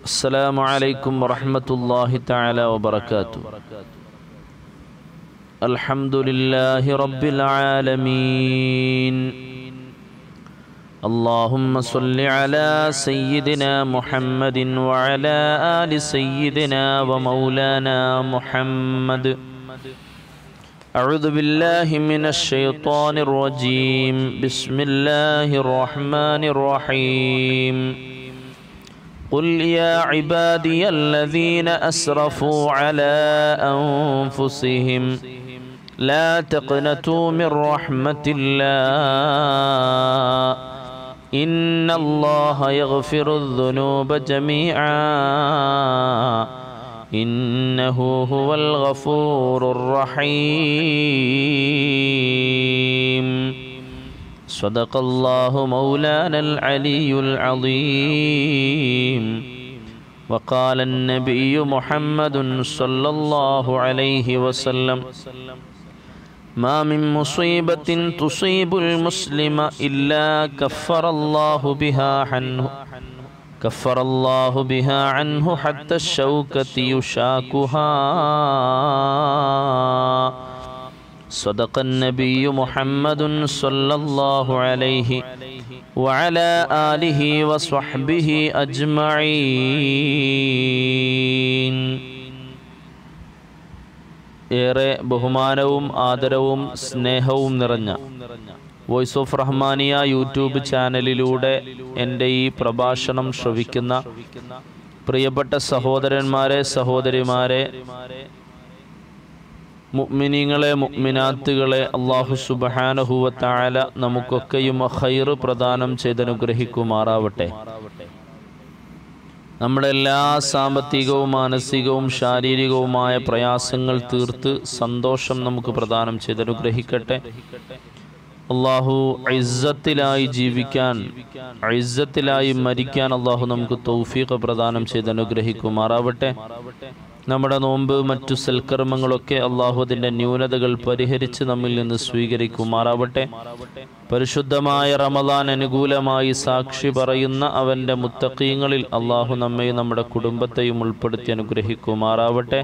السلام عليكم ورحمة الله تعالى وبركاته الحمد لله رب العالمين اللهم صل على سيدنا محمد وعلى آل سيدنا ومولانا محمد أعوذ بالله من الشيطان الرجيم بسم الله الرحمن الرحيم قل يا عبادي الذين أسرفوا على أنفسهم لا تقنطوا من رحمة الله إن الله يغفر الذنوب جميعا إنه هو الغفور الرحيم صدق الله مولانا العلي العظيم وقال النبي محمد صلى الله عليه وسلم ما من مصيبة تصيب المسلم إلا كفر الله بها عنه كفر الله بها عنه حتى الشوكة يشاكها صدق النبي محمد صلى الله عليه وعلى آله وصحبه أجمعين ഏറെ ബഹുമാനവും ആദരവും സ്നേഹവും നിറഞ്ഞ വോയിസ് ഓഫ് റഹ്മാനിയ യൂട്യൂബ് ചാനലിലൂടെ എൻ്റെ ഈ പ്രഭാഷണം ശ്രവിക്കുന്ന പ്രിയപ്പെട്ട സഹോദരന്മാരെ സഹോദരിമാരെ മുഅ്മിനീങ്ങളെ മുഅ്മിനാത്തുകളെ അള്ളാഹു സുബഹാനഹുവത്തായ നമുക്കൊക്കെയും ഖൈറ് പ്രദാനം ചെയ്തനുഗ്രഹിക്കുമാറാവട്ടെ നമ്മുടെ എല്ലാ സാമ്പത്തികവും മാനസികവും ശാരീരികവുമായ പ്രയാസങ്ങൾ തീർത്ത് സന്തോഷം നമുക്ക് പ്രദാനം ചെയ്തനുഗ്രഹിക്കട്ടെ അള്ളാഹു ഐസത്തിലായി ജീവിക്കാൻ ഐസത്തിലായി മരിക്കാൻ അള്ളാഹു നമുക്ക് തൗഫീഖ് പ്രദാനം ചെയ്ത് അനുഗ്രഹിക്കുമാറാവട്ടെ നമ്മുടെ നോമ്പ് മറ്റു സൽക്കർമ്മങ്ങളൊക്കെ അള്ളാഹു അതിൻ്റെ ന്യൂനതകൾ പരിഹരിച്ച് നമ്മിൽ നിന്ന് സ്വീകരിക്കുമാറാവട്ടെ പരിശുദ്ധമായ റമദാൻ അനുകൂലമായി സാക്ഷി പറയുന്ന അവൻ്റെ മുത്തക്കീങ്ങളിൽ അള്ളാഹു നമ്മയും നമ്മുടെ കുടുംബത്തെയും ഉൾപ്പെടുത്തി അനുഗ്രഹിക്കുമാറാവട്ടെ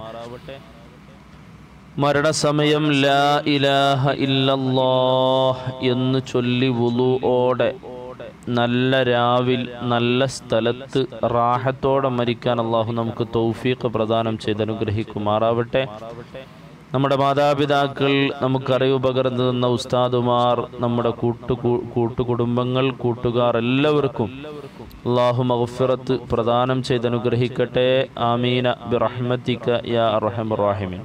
മരണസമയം ലാ ഇലാഹ ഇല്ലല്ലാഹ് എന്ന് ചൊല്ലി വുളുഓടെ നല്ല രാവിൽ നല്ല സ്ഥലത്ത് റാഹത്തോടെ മരിക്കാൻ അള്ളാഹു നമുക്ക് തൗഫീഖ് പ്രദാനം ചെയ്ത് അനുഗ്രഹിക്കുമാറാവട്ടെ നമ്മുടെ മാതാപിതാക്കൾ നമുക്കറിവ് പകർന്നു തന്ന ഉസ്താദുമാർ നമ്മുടെ കൂട്ടു കൂട്ടുകുടുംബങ്ങൾ കൂട്ടുകാർ എല്ലാവർക്കും അള്ളാഹു മഗ്ഫിറത്ത് പ്രദാനം ചെയ്ത് അനുഗ്രഹിക്കട്ടെ ആമീന ബിറഹ്മത്തിക യാ അർഹമുറാഹിമീൻ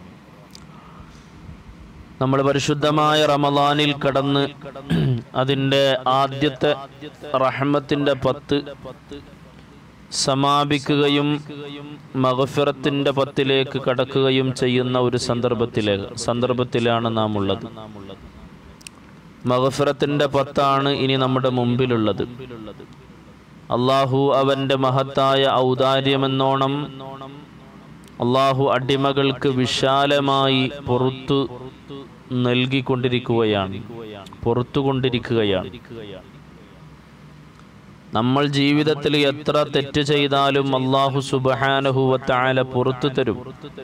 നമ്മൾ പരിശുദ്ധമായ റമദാനിൽ കടന്ന് അതിൻ്റെ ആദ്യത്തെ റഹ്മത്തിൻ്റെ പത്ത് സമാപിക്കുകയും മഗഫിറത്തിൻ്റെ പത്തിലേക്ക് കടക്കുകയും ചെയ്യുന്ന ഒരു സന്ദർഭത്തിലെ സന്ദർഭത്തിലാണ് നാം ഉള്ളത് മഗഫിറത്തിൻ്റെ പത്താണ് ഇനി നമ്മുടെ മുമ്പിലുള്ളത് അള്ളാഹു അവൻ്റെ മഹത്തായ ഔദാര്യമെന്നോണം അള്ളാഹു അടിമകൾക്ക് വിശാലമായി പുറത്തു നൽകിക്കൊണ്ടിരിക്കുകയാണ് പുറത്തുകൊണ്ടിരിക്കുകയാണ് നമ്മൾ ജീവിതത്തിൽ എത്ര തെറ്റ് ചെയ്താലും അള്ളാഹു സുബഹാനഹുവത്തായ പുറത്തു തരും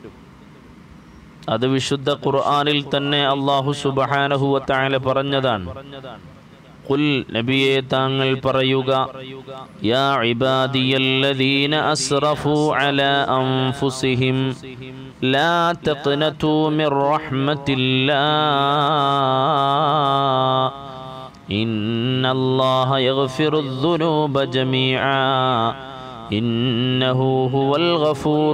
അത് വിശുദ്ധ ഖുർആാനിൽ തന്നെ അള്ളാഹു സുബഹാനഹുവത്തായ പറഞ്ഞതാണ് ഖുൽ നബിയെ താങ്കൾ പറയുക യാ ഇബാദിയല്ലദീന അസ്റഫു അലാ അൻഫുസിഹിം ലാ തഖ്നതു മിർ റഹ്മത്തില്ലാ إن الله يغفر الذنوب جميعا إنه هو الغفور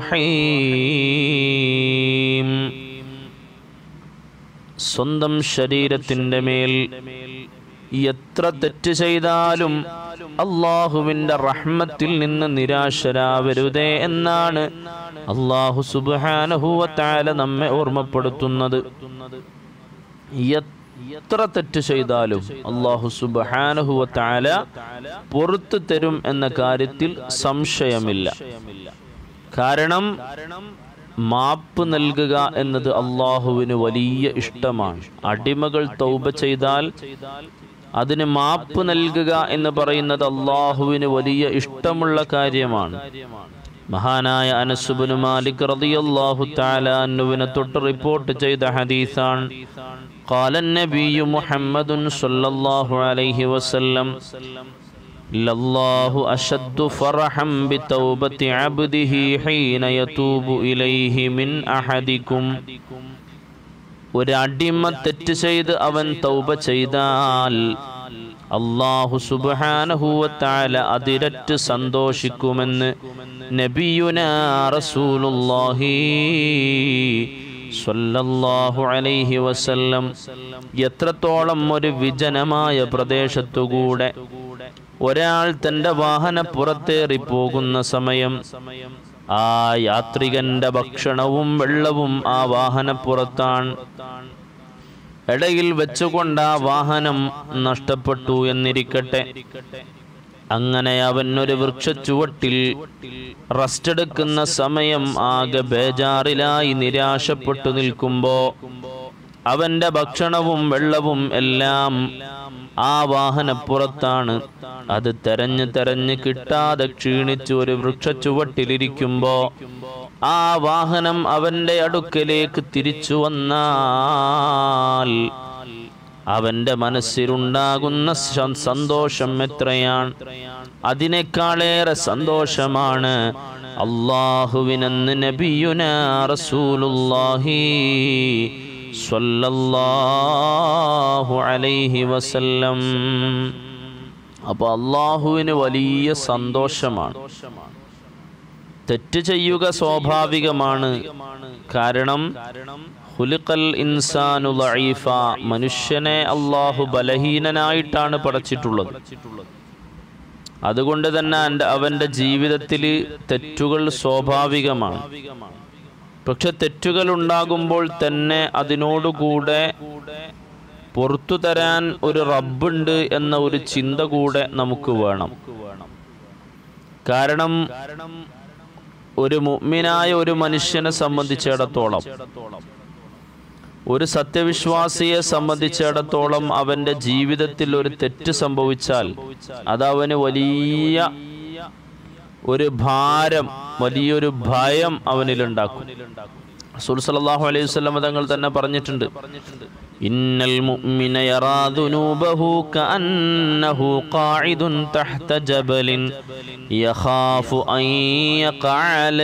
الرحيم സ്വന്തം ശരീരത്തിൻ്റെ മേൽ എത്ര തെറ്റ് ചെയ്താലും അള്ളാഹുവിൻ്റെ റഹ്മത്തിൽ നിന്ന് നിരാശരാവരുതേ എന്നാണ് അള്ളാഹു സുബാനഹുവത്താല നമ്മെ ഓർമ്മപ്പെടുത്തുന്നത് എത്ര തെറ്റ് ചെയ്താലും അള്ളാഹു സുബാനഹുവത്താല പുറത്തു തരും എന്ന കാര്യത്തിൽ സംശയമില്ല കാരണം മാപ്പ് നൽകുക എന്നത് അള്ളാഹുവിന് വലിയ ഇഷ്ടമാണ് അടിമകൾ തൗബ ചെയ്താൽ അതിന് മാപ്പ് നൽകുക എന്ന് പറയുന്നത് അള്ളാഹുവിന് വലിയ ഇഷ്ടമുള്ള കാര്യമാണ് മഹാനായ അനസുബിന് മാലിക് റളിയല്ലാഹു തആല അന്നുവിനെ തൊട്ട് റിപ്പോർട്ട് ചെയ്ത ഹദീസാണ് قال النبي محمد صلى الله عليه وسلم لله أشد فرحا بتوبة عبده حين يتوب إليه من أحدكم ഒരടിമ തെറ്റ് ചെയ്ത് അവൻ തൗബ ചെയ്താൽ അള്ളാഹു സുബ്ഹാനഹുവത്താല അതിരറ്റ് സന്തോഷിക്കുമെന്ന് നബിയുന റസൂലുള്ളാഹി സ്വല്ലല്ലാഹു അലൈഹി വസല്ലം എത്രത്തോളം ഒരു വിജനമായ പ്രദേശത്തുകൂടെ ഒരാൾ തൻ്റെ വാഹനപ്പുറത്തേറി പോകുന്ന സമയം ആ യാത്രികന്റെ ഭക്ഷണവും വെള്ളവും ആ വാഹനപ്പുറത്താണ് ഇടയിൽ വെച്ചുകൊണ്ട് ആ വാഹനം നഷ്ടപ്പെട്ടു എന്നിരിക്കട്ടെ അങ്ങനെ അവൻ ഒരു വൃക്ഷച്ചുവട്ടിൽ റെസ്റ്റ് എടുക്കുന്ന സമയം ആകെ ബേജാറിലായി നിരാശപ്പെട്ടു നിൽക്കുമ്പോ അവന്റെ ഭക്ഷണവും വെള്ളവും എല്ലാം ആ വാഹനപ്പുറത്താണ് അത് തെരഞ്ഞ് തെരഞ്ഞ് കിട്ടാതെ ക്ഷീണിച്ച് ഒരു വൃക്ഷച്ചുവട്ടിലിരിക്കുമ്പോ ആ വാഹനം അവന്റെ അടുക്കലേക്ക് തിരിച്ചു വന്നാൽ അവന്റെ മനസ്സിലുണ്ടാകുന്ന സ- സന്തോഷം എത്രയാണ് അതിനേക്കാളേറെ സന്തോഷമാണ് അള്ളാഹുവിനെന്ന് നബിയുന റസൂലുള്ളാഹി സ്വല്ലല്ലാഹു അലൈഹി വസല്ലം അപ്പോൾ അള്ളാഹുവിന് വലിയ സന്തോഷമാണ് തെറ്റ് ചെയ്യുക സ്വാഭാവികമാണ് കാരണം ഹുലിഖൽ ഇൻസാനു ലഈഫ മനുഷ്യനെ അള്ളാഹു ബലഹീനനായിട്ടാണ് പടച്ചിട്ടുള്ളത് അതുകൊണ്ട് തന്നെ എൻ്റെ അവൻ്റെ ജീവിതത്തിൽ തെറ്റുകൾ സ്വാഭാവികമാണ് പക്ഷെ തെറ്റുകൾ ഉണ്ടാകുമ്പോൾ തന്നെ അതിനോടുകൂടെ പുറത്തു തരാൻ ഒരു റബ്ബുണ്ട് എന്ന ഒരു ചിന്ത കൂടെ നമുക്ക് വേണം കാരണം ഒരു മുഅ്മിനായ ഒരു മനുഷ്യനെ സംബന്ധിച്ചിടത്തോളം ഒരു സത്യവിശ്വാസിയെ സംബന്ധിച്ചിടത്തോളം അവന്റെ ജീവിതത്തിൽ ഒരു തെറ്റ് സംഭവിച്ചാൽ അത് അവന് വലിയ ഒരു ഭാരം വലിയൊരു ഭയം അവനിലുണ്ടാക്കും റസൂൽ സല്ലല്ലാഹു അലൈഹി വസല്ലം തങ്ങൾ തന്നെ പറഞ്ഞിട്ടുണ്ട് ഇന്നൽ മുഅ്മിന യറാ ദുനൂബഹു കഅന്നഹു ഖാഇദുൻ തഹ്ത ജബലിൻ യഖാഫു അൻ യഖഅ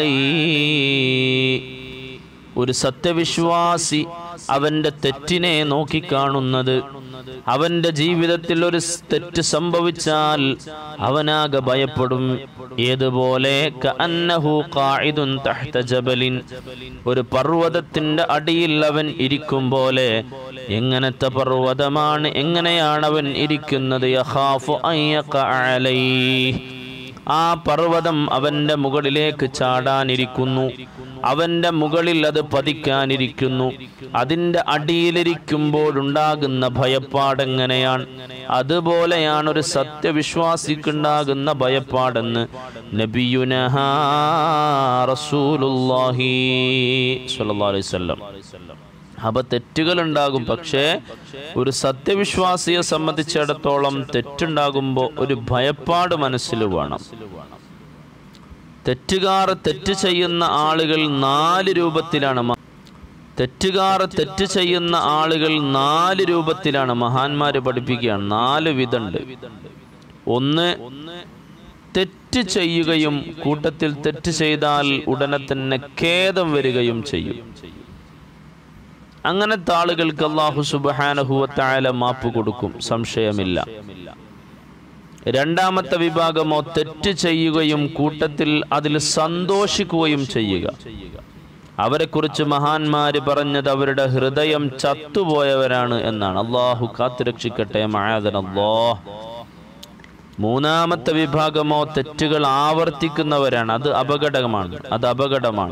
അലൈഹി ഒരു സത്യവിശ്വാസി അവന്റെ തെറ്റിനെ നോക്കിക്കാണുന്നത് അവന്റെ ജീവിതത്തിൽ ഒരു സ് തെറ്റ് സംഭവിച്ചാൽ അവനാകെ ഭയപ്പെടും ഏതുപോലെ കഅന്നഹു ഖാഇദുൻ തഹ്ത ജബലിൻ ഒരു പർവ്വതത്തിന്റെ അടിയിൽ അവൻ ഇരിക്കും പോലെ എങ്ങനത്തെ പർവ്വതമാണ് എങ്ങനെയാണ് അവൻ ഇരിക്കുന്നത് യഖാഫു അൻ യഖഅ അലൈഹി ആ പർവ്വതം അവന്റെ മുകളിലേക്ക് ചാടാനിരിക്കുന്നു അവന്റെ മുകളിൽ അത് പതിക്കാനിരിക്കുന്നു അതിൻ്റെ അടിയിലിരിക്കുമ്പോഴുണ്ടാകുന്ന ഭയപ്പാടെങ്ങനെയാണ് അതുപോലെയാണ് ഒരു സത്യവിശ്വാസിക്കുണ്ടാകുന്ന ഭയപ്പാടെന്ന് നബിയുനഹ റസൂലുള്ളാഹി സ്വല്ലല്ലാഹു അലൈഹി വസല്ലം അപ്പൊ തെറ്റുകൾ ഉണ്ടാകും പക്ഷേ ഒരു സത്യവിശ്വാസിയെ സംബന്ധിച്ചിടത്തോളം തെറ്റുണ്ടാകുമ്പോൾ ഒരു ഭയപ്പാട് മനസ്സിൽ വേണം തെറ്റുകാർ തെറ്റ് ചെയ്യുന്ന ആളുകൾ നാല് രൂപത്തിലാണ് മ- തെറ്റുകാർ തെറ്റ് ചെയ്യുന്ന ആളുകൾ നാല് രൂപത്തിലാണ് മഹാന്മാര് പഠിപ്പിക്കുകയാണ് നാല് വിധമുണ്ട് ഒന്ന് തെറ്റ് ചെയ്യുകയും കൂട്ടത്തിൽ തെറ്റ് ചെയ്താൽ ഉടനെ തന്നെ ഖേദം വരികയും ചെയ്യും അങ്ങനത്തെ ആളുകൾക്ക് അള്ളാഹു സുബാനഹുവത്തായ മാപ്പ് കൊടുക്കും സംശയമില്ല രണ്ടാമത്തെ വിഭാഗമോ തെറ്റ് ചെയ്യുകയും കൂട്ടത്തിൽ അതിൽ സന്തോഷിക്കുകയും ചെയ്യുക അവരെക്കുറിച്ച് മഹാന്മാര് പറഞ്ഞത് അവരുടെ ഹൃദയം ചത്തുപോയവരാണ് എന്നാണ് അള്ളാഹു കാത്തുരക്ഷിക്കട്ടെ മഹാദൻ അള്ളാഹ് മൂന്നാമത്തെ വിഭാഗമോ തെറ്റുകൾ ആവർത്തിക്കുന്നവരാണ് അത് അപകടമാണ് അത് അപകടമാണ്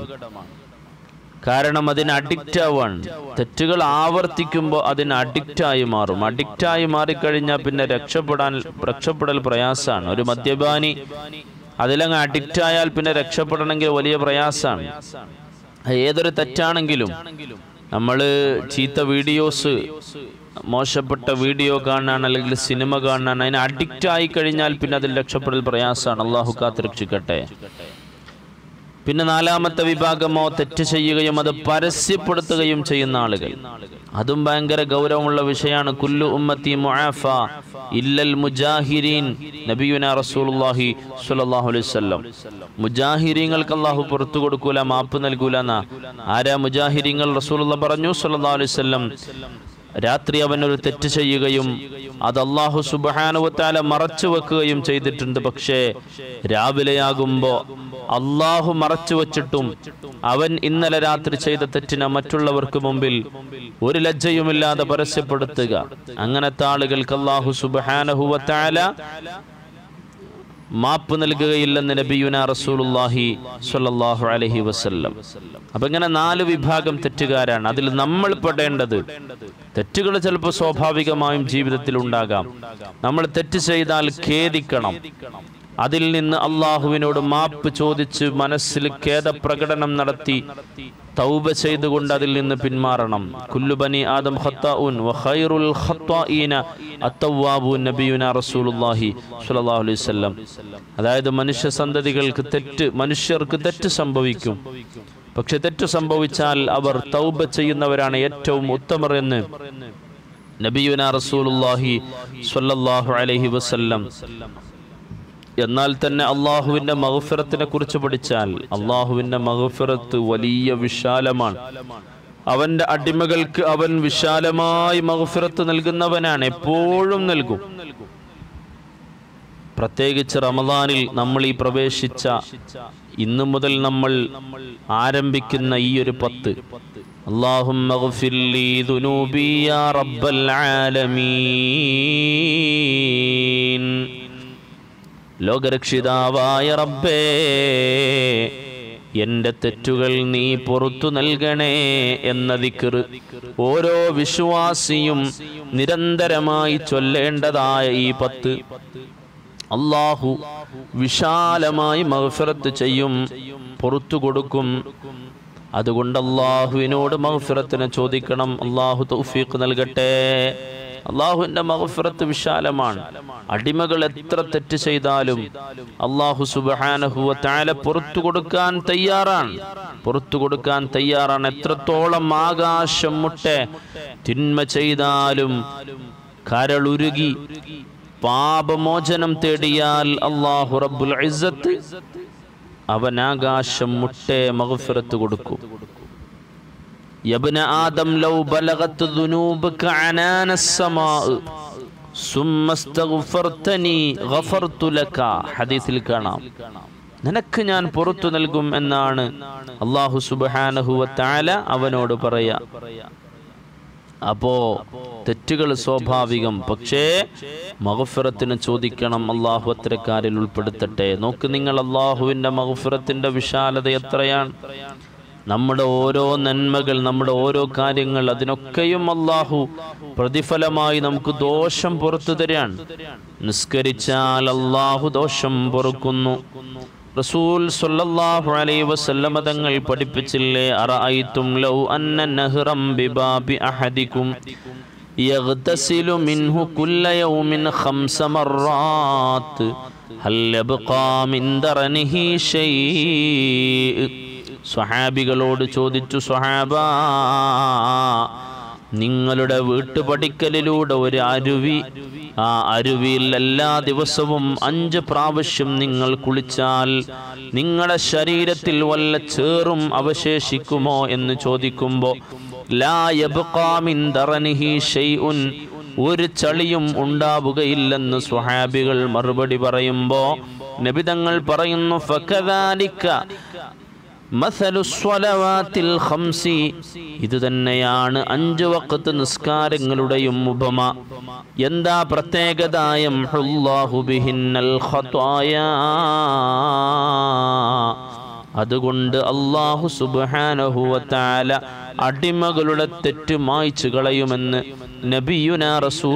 കാരണം അതിന് അഡിക്റ്റ് ആവാണ് തെറ്റുകൾ ആവർത്തിക്കുമ്പോൾ അതിന് അഡിക്റ്റായി മാറും അഡിക്റ്റായി മാറിക്കഴിഞ്ഞാൽ പിന്നെ രക്ഷപ്പെടാൻ രക്ഷപ്പെടൽ പ്രയാസമാണ് ഒരു മദ്യപാനി അതിലങ്ങ് അഡിക്റ്റ് ആയാൽ പിന്നെ രക്ഷപ്പെടണമെങ്കിൽ വലിയ പ്രയാസമാണ് ഏതൊരു തെറ്റാണെങ്കിലും നമ്മൾ ചീത്ത വീഡിയോസ് മോശപ്പെട്ട വീഡിയോ കാണാൻ അല്ലെങ്കിൽ സിനിമ കാണാൻ അതിന് അഡിക്റ്റ് ആയി കഴിഞ്ഞാൽ പിന്നെ അതിൽ രക്ഷപ്പെടൽ പ്രയാസമാണ് അള്ളാഹു കാത്തിരക്ഷിക്കട്ടെ പിന്നെ നാലാമത്തെ വിഭാഗമോ തെറ്റ് ചെയ്യുകയും അത് പരസ്യപ്പെടുത്തുകയും ചെയ്യുന്ന ആളുകൾ അതും ഭയങ്കര ഗൗരവമുള്ള വിഷയമാണ് കുല്ലു ഉമ്മത്തി മുആഫ ഇല്ലൽ മുജാഹിരീൻ നബിയുന റസൂലുള്ളാഹി സ്വല്ലല്ലാഹു അലൈഹി വസല്ലം മുജാഹിരീങ്ങൾക്ക് അല്ലാഹു പുറത്തു കൊടുക്കൂല മാപ്പ് നൽകൂല എന്നാ ആരാ മുജാഹിരീങ്ങൾ റസൂലുള്ള പറഞ്ഞു സ്വല്ലല്ലാഹു അലൈഹി വസല്ലം രാത്രി അവൻ ഒരു തെറ്റ് ചെയ്യുകയും അത് അള്ളാഹു സുബാനുവത്താല മറച്ചു വെക്കുകയും ചെയ്തിട്ടുണ്ട് പക്ഷേ രാവിലെയാകുമ്പോൾ അള്ളാഹു മറച്ചു വച്ചിട്ടും അവൻ ഇന്നലെ രാത്രി ചെയ്ത തെറ്റിനെ മറ്റുള്ളവർക്ക് മുമ്പിൽ ഒരു ലജ്ജയുമില്ലാതെ പരസ്യപ്പെടുത്തുക അങ്ങനത്തെ ആളുകൾക്ക് അള്ളാഹു സുബാനഹുവത്താല മാപ്പ് നൽകുകയില്ലെന്ന് നബിയുന റസൂലുള്ളാഹി സ്വല്ലല്ലാഹു അലൈഹി വസല്ലം അപ്പൊ ഇങ്ങനെ നാല് വിഭാഗം തെറ്റുകാരാണ് അതിൽ നമ്മൾ പെടേണ്ടത് തെറ്റുകൾ ചിലപ്പോൾ സ്വാഭാവികമായും ജീവിതത്തിൽ ഉണ്ടാകാം നമ്മൾ തെറ്റ് ചെയ്താൽ ഖേദിക്കണം അതിൽ നിന്ന് അള്ളാഹുവിനോട് മാപ്പ് ചോദിച്ച് മനസ്സിൽ ഖേദപ്രകടനം നടത്തി തൗബ ചെയ്തുകൊണ്ട് അതിൽ നിന്ന് പിന്മാറണം കുല്ലുബനി ആദം ഖത്താഉൻ വ ഖൈറുൽ ഖത്താഈന അത്തവ്വാബുൻ നബിയുന റസൂലുള്ളാഹി സ്വല്ലല്ലാഹു അലൈഹി വസല്ലം അതായത് മനുഷ്യ സന്തതികൾക്ക് തെറ്റ് മനുഷ്യർക്ക് തെറ്റ് സംഭവിക്കും പക്ഷെ തെറ്റ് സംഭവിച്ചാൽ അവർ തൗബ ചെയ്യുന്നവരാണ് ഏറ്റവും ഉത്തമർ എന്ന് നബിയുന റസൂലുള്ളാഹി സ്വല്ലല്ലാഹു അലൈഹി വസല്ലം എന്നാൽ തന്നെ അള്ളാഹുവിൻ്റെ മഹഫിറത്തിനെ കുറിച്ച് പഠിച്ചാൽ അള്ളാഹുവിൻ്റെ മഹഫിറത്ത് വലിയ വിശാലമാണ് അവൻ്റെ അടിമകൾക്ക് അവൻ വിശാലമായി മഹഫിറത്ത് നൽകുന്നവനാണ് എപ്പോഴും നൽകും പ്രത്യേകിച്ച് റമദാനിൽ നമ്മൾ ഈ പ്രവേശിച്ച ഇന്നു മുതൽ നമ്മൾ ആരംഭിക്കുന്ന ഈ ഒരു പത്ത് അള്ളാഹും ലോകരക്ഷിതാവായ റബ്ബേ എൻ്റെ തെറ്റുകൾ നീ പുറത്തു നൽകണേ എന്ന ദിക്റ് ഓരോ വിശ്വാസിയും നിരന്തരമായി ചൊല്ലേണ്ടതായ ഈ പത്ത് അള്ളാഹു വിശാലമായി മഹഫിറത്ത് ചെയ്യും പുറത്തു കൊടുക്കും അതുകൊണ്ട് അള്ളാഹുവിനോട് മഹഫിറത്തിന് ചോദിക്കണം അള്ളാഹു തൗഫീഖ് നൽകട്ടെ അള്ളാഹുവിന്റെ മഹഫിറത്ത് വിശാലമാണ് അടിമകൾ എത്ര തെറ്റ് ചെയ്താലും അള്ളാഹു സുബാനഹുവ താല പുറത്തു കൊടുക്കാൻ തയ്യാറാണ് പുറത്തു കൊടുക്കാൻ തയ്യാറാണ് എത്രത്തോളം ആകാശം മുട്ടെ തിന്മ ചെയ്താലും കരളുരുകി പാപമോചനം തേടിയാൽ അള്ളാഹു റബ്ബുൽ ഇസ്സത്ത് അവൻ ആകാശം മുട്ടെ മഗ്ഫിറത്ത് കൊടുക്കും യബ്ന ആദം ലൗ ബലഗത് ദുനൂബക അനാന السماء ثم استغفرتني غفرت لك ഹദീസിൽ കാണാം നിനക്ക് ഞാൻ പുറത്തു നൽകും എന്നാണ് അള്ളാഹു സുബ്ഹാനഹു വ തആല അവനോട് പറയാ അപ്പോ തെറ്റുകൾ സ്വാഭാവികം പക്ഷേ മഹഫിറത്തിന് ചോദിക്കണം അള്ളാഹു അത്തരക്കാരിൽ ഉൾപ്പെടുത്തട്ടെ നോക്ക് നിങ്ങൾ അള്ളാഹുവിൻ്റെ മഹഫിറത്തിൻ്റെ വിശാലത എത്രയാണ് നമ്മുടെ ഓരോ നന്മകൾ നമ്മുടെ ഓരോ കാര്യങ്ങൾ അതിനൊക്കെയും അള്ളാഹു പ്രതിഫലമായി നമുക്ക് ദോഷം പുറത്തു തരാൻ നിസ്കരിച്ചാൽ അള്ളാഹു ദോഷം പൊറുക്കുന്നു റസൂൽ സല്ലല്ലാഹു അലൈഹി വസല്ലമ തങ്ങൾ പഠിപ്പിച്ചില്ലേ അറഅയ്തും ലൗ അന്ന നഹ്റം ബിബാബി അഹദികും يغتسل منه كل يوم خمس مرات هل يبقى من درنه شيء സ്വഹാബികളോട് ചോദിച്ചു സ്വഹാബ നിങ്ങളുടെ വീട്ടുപടിക്കലിലൂടെ ഒരു അരുവി ആ അരുവിയിൽ എല്ലാ ദിവസവും അഞ്ച് പ്രാവശ്യം നിങ്ങൾ കുളിച്ചാൽ നിങ്ങളുടെ ശരീരത്തിൽ വല്ല ചേറും അവശേഷിക്കുമോ എന്ന് ചോദിക്കുമ്പോൾ ലാ യബ്ഖാ മിൻ ദറനിഹി ഷൈഉൻ ഒരു ചളിയും ഉണ്ടാവുകയില്ലെന്ന് സ്വഹാബികൾ മറുപടി പറയുമ്പോൾ നബിതങ്ങൾ പറയുന്നു ഫകദാലിക മസലു സ്വലവാത്തിൽ ഖംസി ഇത് തന്നെയാണ് അഞ്ചു വക്കത്ത് നിസ്കാരങ്ങളുടെയും ഉപമ എന്താ പ്രത്യേകതായം ബിഹിന്നൽ ഖത്വായ അതുകൊണ്ട് അള്ളാഹു സുബാനഹുവത്താല അടിമകളുടെ തെറ്റ് മായ്ച്ചു കളയുമെന്ന് നബിയുന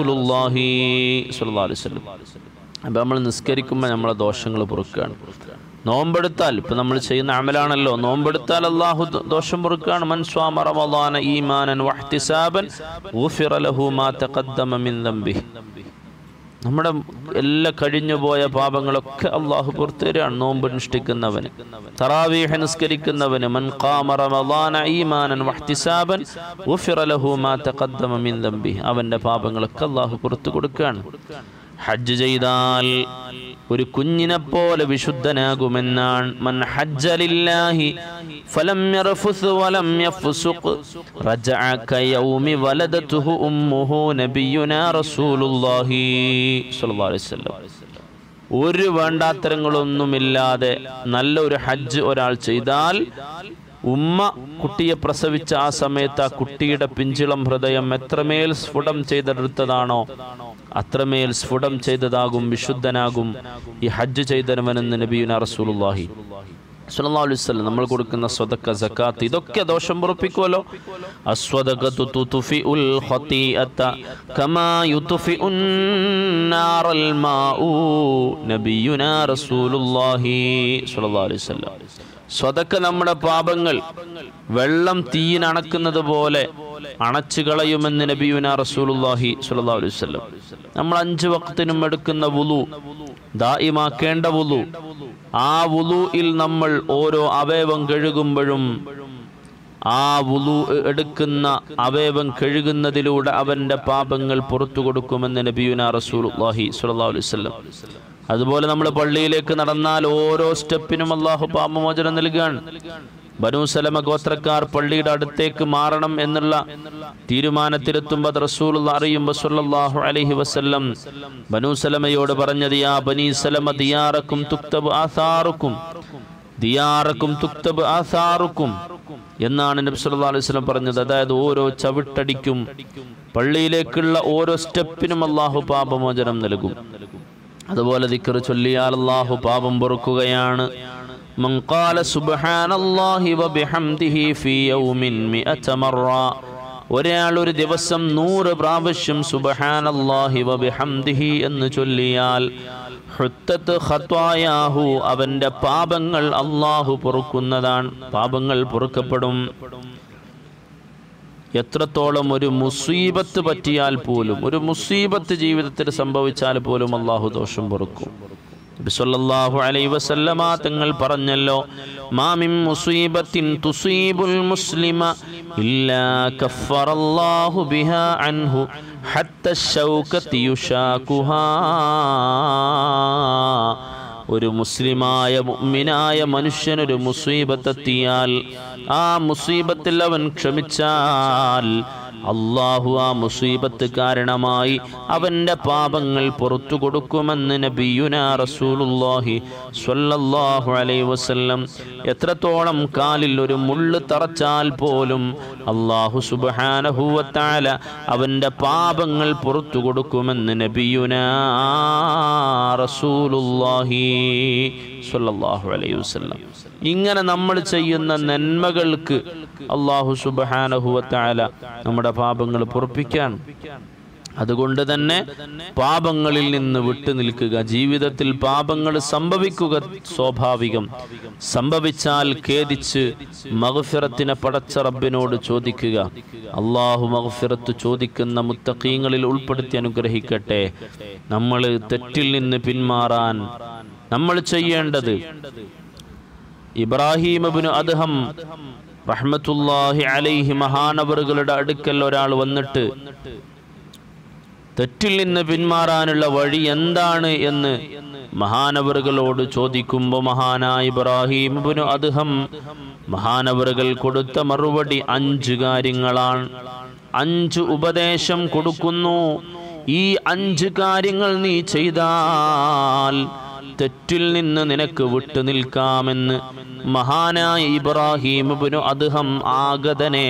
റസൂലുല്ലാഹി സ്വല്ലല്ലാഹു അലൈഹി വസല്ലം അപ്പം നമ്മൾ നിസ്കരിക്കുമ്പോൾ നമ്മളെ ദോഷങ്ങൾ പൊറുക്കുകയാണ് നോമ്പെടുത്താൽ ഇപ്പൊ നമ്മൾ ചെയ്യുന്ന അമലാണല്ലോ നോമ്പെടുത്താൽ അള്ളാഹു ദോ- ദോഷം പൊറുക്കാണ് മൻ സ്വാമ റമളാന ഈമാനൻ വഹ്തിസാബൻ ഗുഫിറ ലഹു മാ തഖദ്ദമ മിൻ ദംബിഹി നമ്മുടെ എല്ലാ കഴിഞ്ഞു പോയ പാപങ്ങളൊക്കെ അള്ളാഹു പുറത്തുവരികയാണ് നോമ്പ് അനുഷ്ഠിക്കുന്നവന് തറാവീഹ നിസ്കരിക്കുന്നവന് മൻ ഖാമ റമളാന ഈമാനൻ വഹ്തിസാബൻ ഗുഫിറ ലഹു മാ തഖദ്ദമ മിൻ ദംബിഹി അവന്റെ പാപങ്ങളൊക്കെ അള്ളാഹു പുറത്തു കൊടുക്കുകയാണ് ഹജ്ജ് ചെയ്താൽ ഒരു കുഞ്ഞിനെ പോലെ വിശുദ്ധനാകുമെന്നാണ് മൻ ഹജ്ജ ലില്ലാഹി ഫലം യർഫുസ് വലം യഫ്സുഖ് റജഅ കയൗമി വലദതുഹു ഉമ്മുഹു നബിയുനാ റസൂലുള്ളാഹി സ്വല്ലല്ലാഹു അലൈഹി വസല്ലം ഒരു വേണ്ടാത്തരങ്ങളൊന്നുമില്ലാതെ നല്ല ഒരു ഹജ്ജ് ഒരാൾ ചെയ്താൽ ഉമ്മ കുട്ടിയെ പ്രസവിച്ച ആ സമയത്ത് ആ കുട്ടിയുടെ പിഞ്ചിളം ഹൃദയം എത്രമേൽ സ്ഫുടം ചെയ്തെടുത്തതാണോ അത്രമേൽ സ്ഫുടം ചെയ്തതാകും വിശുദ്ധനാകും ഈ ഹജ്ജ് ചെയ്തവനെന്ന് നബിയുന റസൂലുള്ളാഹി സ്വല്ലല്ലാഹു അലൈഹി വസല്ലം നമ്മൾ കൊടുക്കുന്ന സ്വതക്ക സക്കാത്ത് ഇതൊക്കെ ദോഷം പൊറുപ്പിക്കുമല്ലോ അസ്വദഖത്തു തുത്ഫിഉൽ ഖതീഅത കമാ യുത്ഫിഉൻ നാറൽ മാഉ നബിയുനാ റസൂലുള്ളാഹി സ്വല്ലല്ലാഹു അലൈഹി വസല്ലം സ്വതക്ക നമ്മുടെ പാപങ്ങൾ വെള്ളം തീയിനണക്കുന്നത് പോലെ അണച്ചു കളയുമെന്ന് നബിയുന റസൂലുള്ളാഹി സ്വല്ലല്ലാഹു അലൈഹി വസല്ലം നമ്മൾ അഞ്ച് വക്തിനും എടുക്കുന്ന വുളു ദായിമാക്കേണ്ട വുളു ആ വുളുയിൽ നമ്മൾ ഓരോ അവയവം കഴുകുമ്പോഴും ആ വുളു എടുക്കുന്ന അവയവം കഴുകുന്നതിലൂടെ അവന്റെ പാപങ്ങൾ പുറത്തു കൊടുക്കുമെന്ന് നബിയുന റസൂലുള്ളാഹി സ്വല്ലല്ലാഹു അലൈഹി വസല്ലം അതുപോലെ നമ്മൾ പള്ളിയിലേക്ക് നടന്നാൽ ഓരോ സ്റ്റെപ്പിനും അള്ളാഹു പാപമോചനം നൽകുകയാണ് ബനു സലമ ഗോത്രക്കാർ പള്ളിയുടെ അടുത്തേക്ക് മാറണം എന്നുള്ള തീരുമാനത്തിലെത്തുമ്പോൾ റസൂൽ അറിയുമ്പോൾ സല്ലല്ലാഹു അലൈഹി വസല്ലം ബനു സലമയോട് പറഞ്ഞത് യാ ബനി സലമ ദിയാറക്കും തുക്തബ് ആസാറുക്കും ദിയാറക്കും തുക്തബ് ആസാറുക്കും എന്നാണ് നബി സല്ലല്ലാഹു അലൈഹി വസല്ലം പറഞ്ഞത് അതായത് ഓരോ ചവിട്ടടിക്കും പള്ളിയിലേക്കുള്ള ഓരോ സ്റ്റെപ്പിനും അള്ളാഹു പാപമോചനം നൽകും അതുപോലെ ദിക്ർ ചൊല്ലിയാൽ അള്ളാഹു പാപം പൊറുക്കുകയാണ് من قال سبحان الله وبحمده في يوم مئة مرة ഒരാൾ ഒരു ദിവസം നൂറ് പ്രാവശ്യം സുബഹാനല്ലാഹി വബിഹംദിഹി എന്ന് ചൊല്ലിയാൽ ഹുത്തത്ത് ഖത്വായാഹു അവന്റെ പാപങ്ങൾ അള്ളാഹു പൊറുക്കുന്നതാണ് പാപങ്ങൾ പൊറുക്കപ്പെടും എത്രത്തോളം ഒരു മുസീബത്ത് പറ്റിയാൽ പോലും ഒരു മുസീബത്ത് ജീവിതത്തിൽ സംഭവിച്ചാൽ പോലും അള്ളാഹു ദോഷം പൊറുക്കും നബി സല്ലല്ലാഹു അലൈഹി വസല്ലമ തങ്ങൾ പറഞ്ഞല്ലോ മാമിൻ മുസീബത്തിൻ തുസീബുൽ മുസ്ലിമ ഇല്ലാ കഫറല്ലാഹു ബിഹാ അൻഹു ഹത്ത ശൗകത്തി യുഷാകുഹാ ഒരു മുസ്ലിമായ മുഅ്മിനായ മനുഷ്യനൊരു മുസീബത്തെത്തിയാൽ ആ മുസീബത്തിൽ അവൻ ക്ഷമിച്ചാൽ അള്ളാഹു ആ മുസീബത്ത് കാരണമായി അവൻ്റെ പാപങ്ങൾ പുറത്തു കൊടുക്കുമെന്ന് നബിയുന റസൂലുള്ളാഹി സ്വല്ലല്ലാഹു അലൈഹി വസല്ലം എത്രത്തോളം കാലിൽ ഒരു മുള്ള് തറച്ചാൽ പോലും അള്ളാഹു സുബ്ഹാനഹു വതആല അവൻ്റെ പാപങ്ങൾ പുറത്തു കൊടുക്കുമെന്ന് നബിയുന റസൂലുള്ളാഹി സ്വല്ലല്ലാഹു അലൈഹി വസല്ലം ഇങ്ങനെ നമ്മൾ ചെയ്യുന്ന നന്മകൾക്ക് അള്ളാഹു സുബ്ഹാനഹു വതആല നമ്മുടെ പാപങ്ങൾ പൊറുപ്പിക്കാൻ അതുകൊണ്ട് തന്നെ പാപങ്ങളിൽ നിന്ന് വിട്ടു നിൽക്കുക ജീവിതത്തിൽ പാപങ്ങൾ സംഭവിക്കുക സ്വാഭാവികം സംഭവിച്ചാൽ ഖേദിച്ച് മഗ്ഫിറത്തിനെ പടച്ച റബ്ബിനോട് ചോദിക്കുക അള്ളാഹു മഗ്ഫിറത്ത് ചോദിക്കുന്ന മുത്തഖീങ്ങളിൽ ഉൾപ്പെടുത്തി അനുഗ്രഹിക്കട്ടെ നമ്മൾ തെറ്റിൽ നിന്ന് പിന്മാറാൻ നമ്മൾ ചെയ്യേണ്ടത് ഇബ്രാഹിം അബ്നു അദ്ഹം റഹ്മത്തുല്ലാഹി അലൈഹി മഹാനവറുകളുടെ അടുക്കൽ ഒരാൾ വന്നിട്ട് തെറ്റിൽ നിന്ന് പിന്മാറാനുള്ള വഴി എന്താണ് എന്ന് മഹാനവറുകളോട് ചോദിക്കുമ്പോൾ മഹാനായ ഇബ്രാഹിം ഇബ്നു അദ്ഹം മഹാനവറുകൾ കൊടുത്ത മറുപടി അഞ്ച് കാര്യങ്ങളാണ് അഞ്ച് ഉപദേശം കൊടുക്കുന്നു ഈ അഞ്ച് കാര്യങ്ങൾ നീ ചെയ്താൽ തെറ്റിൽ നിന്ന് നിനക്ക് വിട്ടു നിൽക്കാമെന്ന് മഹാനായ ഇബ്രാഹിം ഇബ്നു അദ്ഹം ആഗതനെ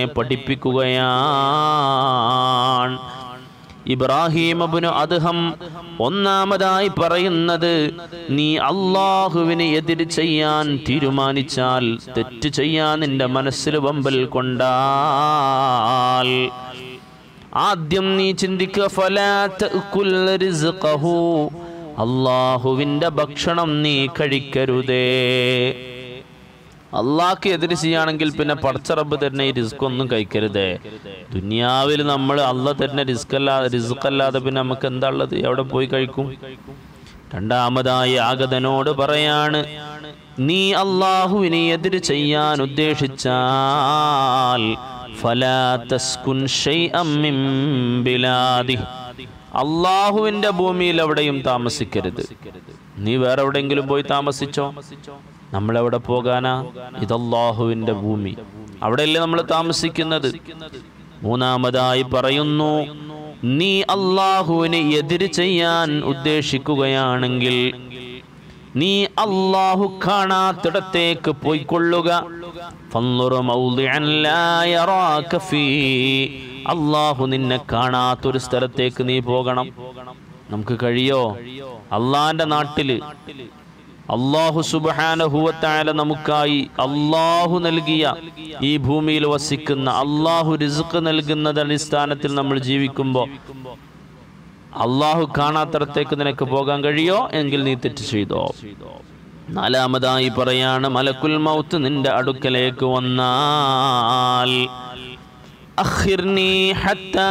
പഠിപ്പിക്കുകയാണ് ഇബ്രാഹിം അബ്നു അദ്ഹം ഒന്നാമതായി പറയുന്നത് നീ അള്ളാഹുവിനെ എതിര് ചെയ്യാൻ തീരുമാനിച്ചാൽ തെറ്റ് ചെയ്യാൻ നിന്റെ മനസ്സിൽ വമ്പൽ കൊണ്ടാൽ ആദ്യം നീ ചിന്തിക്കുക ഫലാ തഅ്കുൽ റിസ്ഖഹു അള്ളാഹുവിൻ്റെ ഭക്ഷണം നീ കഴിക്കരുതേ അള്ളാഹ്ക്ക് എതിര് ചെയ്യുകയാണെങ്കിൽ പിന്നെ പടച്ചറബ് തരുന്ന ഈ റിസ്ക് ഒന്നും കഴിക്കരുതേ ദുനിയാവിൽ നമ്മൾ അല്ല തരുന്ന റിസ്ക് അല്ലാതെ റിസ്ക് അല്ലാതെ പിന്നെ നമുക്ക് എന്താ ഉള്ളത് എവിടെ പോയി കഴിക്കും രണ്ടാമതായി ആഗതനോട് പറയാണ് നീ അള്ളാഹുവിനെ എതിര് ചെയ്യാൻ ഉദ്ദേശിച്ചാൽ ഫലാ തസ്കുൻ ശൈഅം മിൻ ബിലാദിഹ്. അള്ളാഹുവിന്റെ ഭൂമിയിൽ എവിടെയും താമസിക്കരുത് നീ വേറെ എവിടെയെങ്കിലും പോയി താമസിച്ചോ നമ്മൾ എവിടെ പോകാനാ ഇതല്ലാഹുവിന്റെ ഭൂമി അവിടെയല്ലേ നമ്മൾ താമസിക്കുന്നത് മൂന്നാമതായി പറയുന്നു നീ അള്ളാഹുവിനെ എതിര് ചെയ്യാൻ ഉദ്ദേശിക്കുകയാണെങ്കിൽ നീ അള്ളാഹു കാണാത്തിടത്തേക്ക് പോയിക്കൊള്ളുക ഫൻളുറ മൗദിഅൻ ലാ യറാക ഫീ. അള്ളാഹു നിന്നെ കാണാത്തൊരു സ്ഥലത്തേക്ക് നീ പോകണം നമുക്ക് കഴിയോ അള്ളാന്റെ നാട്ടില് അള്ളാഹു സുബാനഹുവത്തായ നമുക്കായി അള്ളാഹു നൽകിയ ഈ ഭൂമിയിൽ വസിക്കുന്ന അള്ളാഹു റിസ്ക് നൽകുന്നത് അടിസ്ഥാനത്തിൽ നമ്മൾ ജീവിക്കുമ്പോൾ അള്ളാഹു കാണാത്തടത്തേക്ക് നിനക്ക് പോകാൻ കഴിയോ എങ്കിൽ നീ തെറ്റ് ചെയ്തോ നാലാമതായി പറയാണ് മലക്കുൽ മൗത്ത് നിന്റെ അടുക്കലേക്ക് വന്നാൽ അഖിർനി ഹത്താ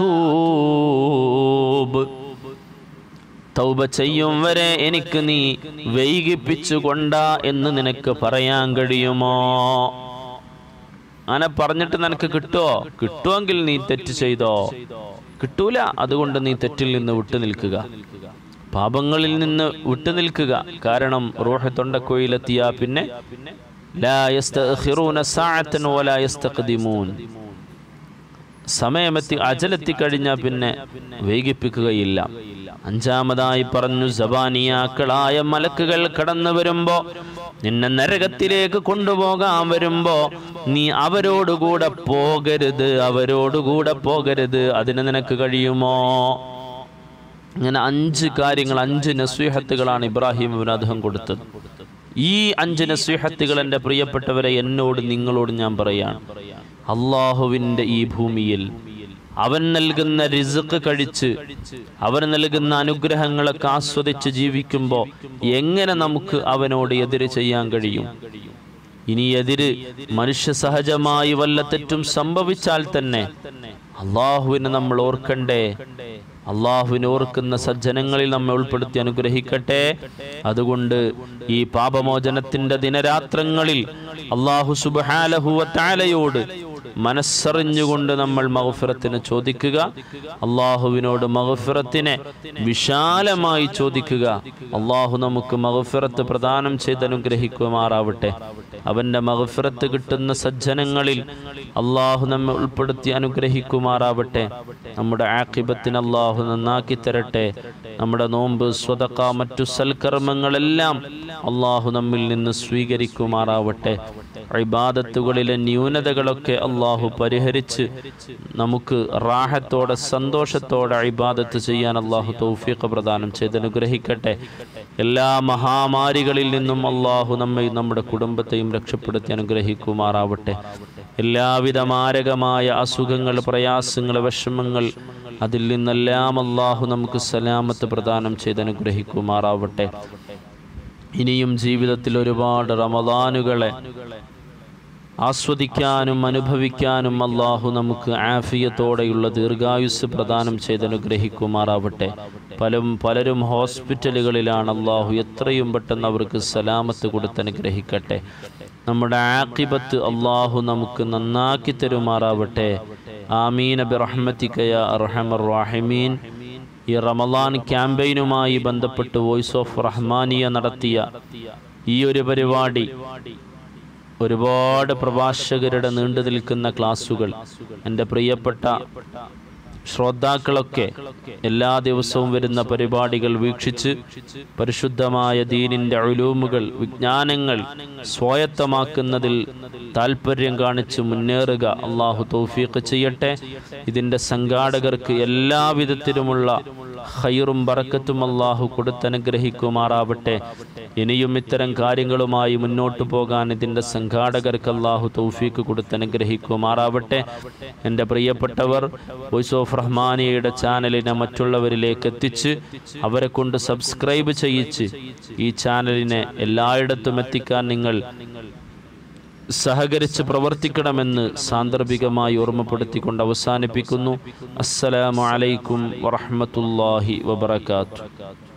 അതൂബ് തൗബ ചെയ്യും വരെ എനിക്ക് നീ വൈകിപ്പിച്ചുകൊണ്ട എന്ന് നിനക്ക് പറയാൻ കഴിയുമോ അങ്ങനെ പറഞ്ഞിട്ട് നിനക്ക് കിട്ടുമോ കിട്ടുമെങ്കിൽ നീ തെറ്റ് ചെയ്തോ കിട്ടൂല അതുകൊണ്ട് നീ തെറ്റിൽ നിന്ന് വിട്ടു നിൽക്കുക പാപങ്ങളിൽ നിന്ന് വിട്ടു നിൽക്കുക കാരണം റൂഹ തൊണ്ടക്കുഴിയിലെത്തിയാ പിന്നെ ലാ യസ്തഖിറൂന സഅതൻ വലാ യസ്തഖ്ദിമൂൻ സമയമെത്തി അജലെത്തി കഴിഞ്ഞാൽ പിന്നെ വൈകിപ്പിക്കുകയില്ല അഞ്ചാമതായി പറഞ്ഞു ജബാനിയാക്കളായ മലക്കുകൾ കടന്നു വരുമ്പോ നിന്നെ നരകത്തിലേക്ക് കൊണ്ടുപോകാൻ വരുമ്പോ നീ അവരോടുകൂടെ പോകരുത് അവരോടുകൂടെ പോകരുത് അതിന് നിനക്ക് കഴിയുമോ ഇങ്ങനെ അഞ്ച് കാര്യങ്ങൾ അഞ്ച് നസ്വീഹത്തുകളാണ് ഇബ്രാഹിം ഇബ്നു അദ്ദേഹം കൊടുത്തത് ഈ അഞ്ച് നസ്വീഹത്തുകൾ എൻ്റെ പ്രിയപ്പെട്ടവരെ എന്നോട് നിങ്ങളോട് ഞാൻ പറയാണ് അള്ളാഹുവിൻ്റെ ഈ ഭൂമിയിൽ അവൻ നൽകുന്ന റിസുക്ക് കഴിച്ച് അവൻ നൽകുന്ന അനുഗ്രഹങ്ങളൊക്കെ ആസ്വദിച്ച് ജീവിക്കുമ്പോൾ എങ്ങനെ നമുക്ക് അവനോട് എതിര് ചെയ്യാൻ കഴിയും ഇനി എതിര് മനുഷ്യ സഹജമായി വല്ല തെറ്റും സംഭവിച്ചാൽ തന്നെ അള്ളാഹുവിനെ നമ്മൾ ഓർക്കണ്ടേ അള്ളാഹുവിനെ ഓർക്കുന്ന സജ്ജനങ്ങളിൽ നമ്മെ ഉൾപ്പെടുത്തി അനുഗ്രഹിക്കട്ടെ അതുകൊണ്ട് ഈ പാപമോചനത്തിന്റെ ദിനരാത്രങ്ങളിൽ അള്ളാഹു സുബാലഹുവത്താലയോട് മനസ്സറിഞ്ഞുകൊണ്ട് നമ്മൾ മഹഫിറത്തിന് ചോദിക്കുക അള്ളാഹുവിനോട് മഹഫിറത്തിനെ വിശാലമായി ചോദിക്കുക അള്ളാഹു നമുക്ക് മഹഫിറത്ത് പ്രദാനം ചെയ്ത് അനുഗ്രഹിക്കുമാറാവട്ടെ അവൻ്റെ മഹഫിറത്ത് കിട്ടുന്ന സജ്ജനങ്ങളിൽ അള്ളാഹു നമ്മെ ഉൾപ്പെടുത്തി അനുഗ്രഹിക്കുമാറാവട്ടെ നമ്മുടെ ആക്കിബത്തിന് അള്ളാഹു നന്നാക്കി തരട്ടെ നമ്മുടെ നോമ്പ് സ്വതക്ക മറ്റു സൽക്കർമ്മങ്ങളെല്ലാം അള്ളാഹു നമ്മിൽ നിന്ന് സ്വീകരിക്കുമാറാവട്ടെ ഇബാദത്തുകളിലെ ന്യൂനതകളൊക്കെ അള്ളാഹു പരിഹരിച്ച് നമുക്ക് റാഹത്തോടെ സന്തോഷത്തോടെ ഇബാദത്ത് ചെയ്യാൻ അള്ളാഹു തൗഫീഖ് പ്രദാനം ചെയ്ത് അനുഗ്രഹിക്കട്ടെ എല്ലാ മഹാമാരികളിൽ നിന്നും അള്ളാഹു നമ്മെ നമ്മുടെ കുടുംബത്തെയും രക്ഷപ്പെടുത്തി അനുഗ്രഹിക്കുമാറാവട്ടെ എല്ലാവിധ മാരകമായ അസുഖങ്ങൾ പ്രയാസങ്ങൾ വിഷമങ്ങൾ അതിൽ നിന്നെല്ലാം അള്ളാഹു നമുക്ക് സലാമത്ത് പ്രദാനം ചെയ്ത് അനുഗ്രഹിക്കുമാറാവട്ടെ ഇനിയും ജീവിതത്തിൽ ഒരുപാട് റമദാനുകളെ ആസ്വദിക്കാനും അനുഭവിക്കാനും അള്ളാഹു നമുക്ക് ആഫിയത്തോടെയുള്ള ദീർഘായുസ് പ്രദാനം ചെയ്ത് അനുഗ്രഹിക്കുമാറാവട്ടെ പലരും പലരും ഹോസ്പിറ്റലുകളിലാണ് അള്ളാഹു എത്രയും പെട്ടെന്ന് അവർക്ക് സലാമത്ത് കൊടുത്ത് അനുഗ്രഹിക്കട്ടെ നമ്മുടെ ആക്കിബത്ത് അള്ളാഹു നമുക്ക് നന്നാക്കി തരുമാറാവട്ടെ ആമീൻ ബിറഹ്മത്തിക്കയ അർഹമർ റാഹിമീൻ ഈ റമദാൻ ക്യാമ്പയിനുമായി ബന്ധപ്പെട്ട് വോയിസ് ഓഫ് റഹ്മാനിയ നടത്തിയ ഈ ഒരു പരിപാടി ഒരുപാട് പ്രഭാഷകരുടെ നീണ്ടു നിൽക്കുന്ന ക്ലാസ്സുകൾ എൻ്റെ പ്രിയപ്പെട്ട ശ്രോതാക്കളൊക്കെ എല്ലാ ദിവസവും വരുന്ന പരിപാടികൾ വീക്ഷിച്ച് പരിശുദ്ധമായ ദീനിൻ്റെ അഴുലൂമുകൾ വിജ്ഞാനങ്ങൾ സ്വായത്തമാക്കുന്നതിൽ താല്പര്യം കാണിച്ച് മുന്നേറുക അള്ളാഹു തൗഫീഖ് ചെയ്യട്ടെ ഇതിൻ്റെ സംഘാടകർക്ക് എല്ലാവിധത്തിലുമുള്ള ഖൈറും ബറക്കത്തും അള്ളാഹു കൊടുത്തനുഗ്രഹിക്കുമാറാവട്ടെ ഇനിയും ഇത്തരം കാര്യങ്ങളുമായി മുന്നോട്ട് പോകാൻ ഇതിൻ്റെ സംഘാടകർക്ക് അള്ളാഹു തൗഫീക്ക് കൊടുത്തനുഗ്രഹിക്കുമാറാവട്ടെ എൻ്റെ പ്രിയപ്പെട്ടവർ വോയിസ് ഓഫ് റഹ്മാനിയയുടെ ചാനലിനെ മറ്റുള്ളവരിലേക്ക് എത്തിച്ച് അവരെ കൊണ്ട് സബ്സ്ക്രൈബ് ചെയ്യിച്ച് ഈ ചാനലിനെ എല്ലായിടത്തും എത്തിക്കാൻ നിങ്ങൾ സഹകരിച്ച് പ്രവർത്തിക്കണമെന്ന് സാന്ദർഭികമായി ഓർമ്മപ്പെടുത്തിക്കൊണ്ട് അവസാനിപ്പിക്കുന്നു അസ്സലാമു അലൈക്കും വറഹ്മത്തുള്ളാഹി വബറകാതുഹു